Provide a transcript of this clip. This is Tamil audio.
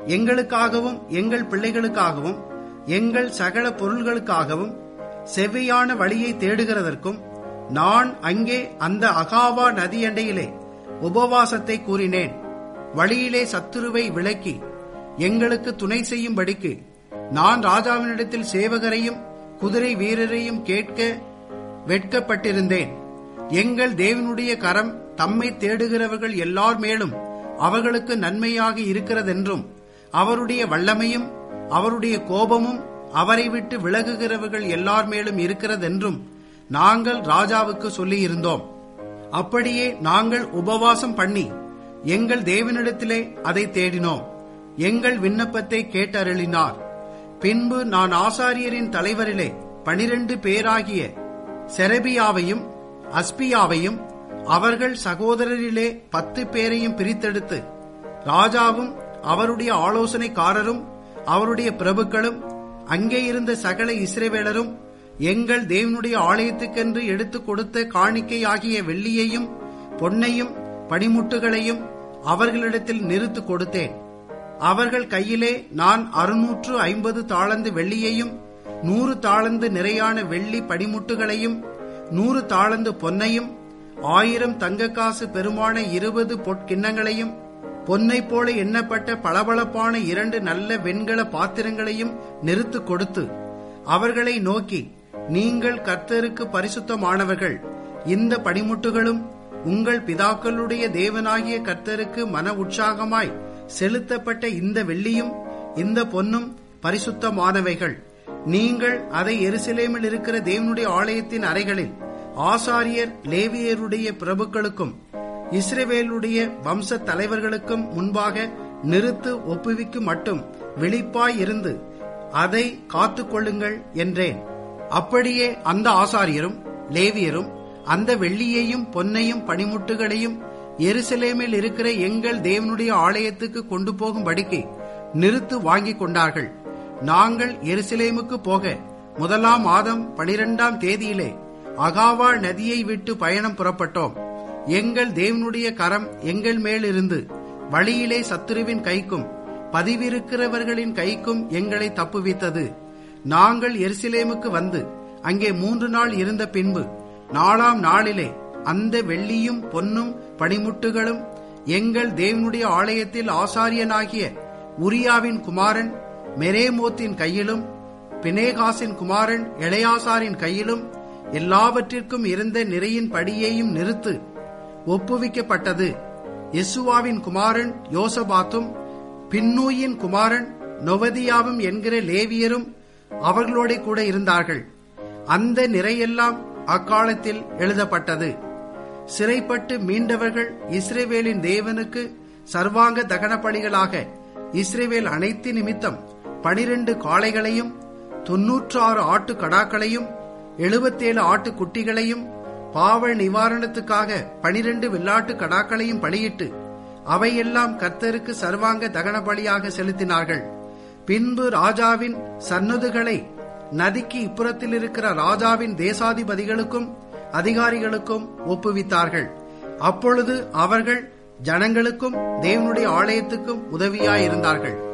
எங்களுக்காகவும் எங்கள் பிள்ளைகளுக்காகவும் எங்கள் சகல பொருள்களுக்காகவும் செவ்வையான வழியை தேடுகிறதற்கும் நான் அங்கே அந்த அகாவா நதியண்டையிலே உபவாசத்தை கூறினேன் வழியிலே சத்துருவை விலக்கி எங்களுக்கு துணை செய்யும்படிக்கு நான் ராஜாவினிடத்தில் சேவகரையும் குதிரை வீரரையும் கேட்க வெட்கப்பட்டிருந்தேன் எங்கள் தேவனுடைய கரம் தம்மை தேடுகிறவர்கள் எல்லார் மேலும் அவர்களுக்கு நன்மையாக இருக்கிறதென்றும் அவருடைய வல்லமையும் அவருடைய கோபமும் அவரை விட்டு விலகுகிறவர்கள் எல்லார் மேலும் இருக்கிறதென்றும் நாங்கள் ராஜாவுக்கு சொல்லியிருந்தோம் அப்படியே நாங்கள் உபவாசம் பண்ணி எங்கள் தேவனிடத்திலே அதை தேடினோம் எங்கள் விண்ணப்பத்தை கேட்டருளினார் பின்பு நான் ஆசாரியரின் தலைவரிலே பனிரெண்டு பேராகிய செரபியாவையும் அஸ்பியாவையும் அவர்கள் சகோதரரிலே பத்து பேரையும் பிரித்தெடுத்து ராஜாவும் அவருடைய ஆலோசனைக்காரரும் அவருடைய பிரபுக்களும் அங்கே இருந்த சகல இஸ்ரேவேலரும் எங்கள் தேவனுடைய ஆலயத்துக்கென்று எடுத்துக் கொடுத்த காணிக்கையாகிய வெள்ளியையும் பொன்னையும் பனிமுட்டுகளையும் அவர்களிடத்தில் நிறுத்து கொடுத்தேன் அவர்கள் கையிலே நான் அறுநூற்று ஐம்பது தாளந்து வெள்ளியையும் நூறு தாளந்து நிறையான வெள்ளி படிமுட்டுகளையும் நூறு தாளந்து பொன்னையும் ஆயிரம் தங்கக்காசு பெருமான இருபது பொற்கிண்ணங்களையும் பொன்னை போல எண்ணப்பட்ட பளபளப்பான இரண்டு நல்ல வெண்கல பாத்திரங்களையும் நிறுத்து கொடுத்து அவர்களை நோக்கி நீங்கள் கர்த்தருக்கு பரிசுத்தமானவர்கள் இந்த படிமுட்டுகளும் உங்கள் பிதாக்களுடைய தேவனாகிய கர்த்தருக்கு மன உற்சாகமாய் செலுத்தப்பட்ட இந்த வெள்ளியும் இந்த பொன்னும் பரிசுத்தமானவைகள் நீங்கள் அதை எருசலேமில் இருக்கிற தேவனுடைய ஆலயத்தின் அறைகளில் ஆசாரியர் லேவியருடைய பிரபுக்களுக்கும் இஸ்ரேவேலுடைய வம்ச தலைவர்களுக்கும் முன்பாக நிறுத்து ஒப்புவிக்கும் மட்டும் விழிப்பாய் இருந்து அதை காத்துக்கொள்ளுங்கள் என்றேன் அப்படியே அந்த ஆசாரியரும் லேவியரும் அந்த வெள்ளியையும் பொன்னையும் பனிமுட்டுகளையும் எருசலேமில் இருக்கிற எங்கள் தேவனுடைய ஆலயத்துக்கு கொண்டு போகும்படிக்கு நிறுத்து வாங்கிக் கொண்டார்கள் நாங்கள் எருசலேமுக்கு போக முதலாம் மாதம் பனிரெண்டாம் தேதியிலே அகாவா நதியை விட்டு பயணம் புறப்பட்டோம் எங்கள் தேவனுடைய கரம் எங்கள் மேல் இருந்து வழியிலே சத்துருவின் கைக்கும் பதிவிருக்கிறவர்களின் கைக்கும் எங்களை தப்புவித்தது நாங்கள் எருசலேமுக்கு வந்து அங்கே மூன்று நாள் இருந்த பின்பு நாலாம் நாளிலே அந்த வெள்ளியும் பொன்னும் பனிமுட்டுகளும் எங்கள் தேவனுடைய ஆலயத்தில் ஆசாரியனாகிய உரியாவின் குமாரன் மெரேமோத்தின் கையிலும் பினேகாசின் குமாரன் எளையாசாரின் கையிலும் எல்லாவற்றிற்கும் இருந்த நிறையின் படியையும் நிறுத்து ஒப்புவிக்கப்பட்டது யெசுவாவின் குமாரன் யோசபாத்தும் பின்னூயின் குமாரன் நொவதியாவும் என்கிற லேவியரும் அவர்களோட கூட இருந்தார்கள் அந்த நிறையெல்லாம் அக்காலத்தில் எழுதப்பட்டது சிறைப்பட்டு மீண்டவர்கள் இஸ்ரேவேலின் தேவனுக்கு சர்வாங்க தகன பலிகளாக இஸ்ரேவேல் அனைத்து நிமித்தம் பனிரெண்டு காளைகளையும் தொன்னூற்றாறு ஆட்டு கடாக்களையும் எழுபத்தேழு ஆட்டு குட்டிகளையும் பாவ நிவாரணத்துக்காக பனிரெண்டு வெள்ளாட்டு கடாக்களையும் பலியிட்டு அவையெல்லாம் கர்த்தருக்கு சர்வாங்க தகன பலியாக செலுத்தினார்கள் பின்பு ராஜாவின் சன்னதுகளை நதிக்கு இப்புறத்தில் இருக்கிற ராஜாவின் தேசாதிபதிகளுக்கும் அதிகாரிகளுக்கும் ஒப்புவித்தார்கள் அப்பொழுது அவர்கள் ஜனங்களுக்கும் தேவனுடைய ஆலயத்துக்கும் உதவியாயிருந்தார்கள்